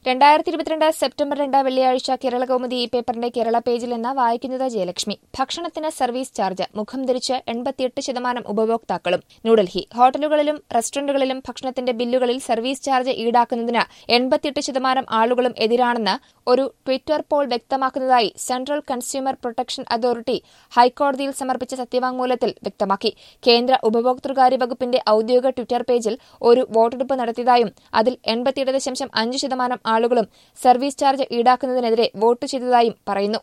രണ്ടായിരത്തി ഇരുപത്തിരണ്ട് സെപ്റ്റംബർ രണ്ട് വെള്ളിയാഴ്ച കേരള കൗമുദി ഈ പേപ്പറിന്റെ കേരള പേജിൽ നിന്ന് വായിക്കുന്നത് ജയലക്ഷ്മി ഭക്ഷണത്തിന് സർവീസ് ചാർജ് മുഖം ധരിച്ച് എൺപത്തിയെട്ട് ശതമാനം ഉപഭോക്താക്കളും ന്യൂഡൽഹി ഹോട്ടലുകളിലും റെസ്റ്റോറന്റുകളിലും ഭക്ഷണത്തിന്റെ ബില്ലുകളിൽ സർവീസ് ചാർജ് ഈടാക്കുന്നതിന് എൺപത്തിയെട്ട് ശതമാനം ആളുകളും എതിരാണെന്ന് ഒരു ട്വിറ്റർ പോൾ വ്യക്തമാക്കുന്നതായി സെൻട്രൽ കൺസ്യൂമർ പ്രൊട്ടക്ഷൻ അതോറിറ്റി ഹൈക്കോടതിയിൽ സമർപ്പിച്ച സത്യവാങ്മൂലത്തിൽ വ്യക്തമാക്കി കേന്ദ്ര ഉപഭോക്തൃകാര്യ വകുപ്പിന്റെ ഔദ്യോഗിക ട്വിറ്റർ പേജിൽ ഒരു വോട്ടെടുപ്പ് നടത്തിയതായും അതിൽ എൺപത്തിയെട്ട് ദശാംശം അഞ്ച് ശതമാനം ആളുകളും സർവീസ് ചാർജ് ഈടാക്കുന്നതിനെതിരെ വോട്ട് ചെയ്തതായും പറയുന്നു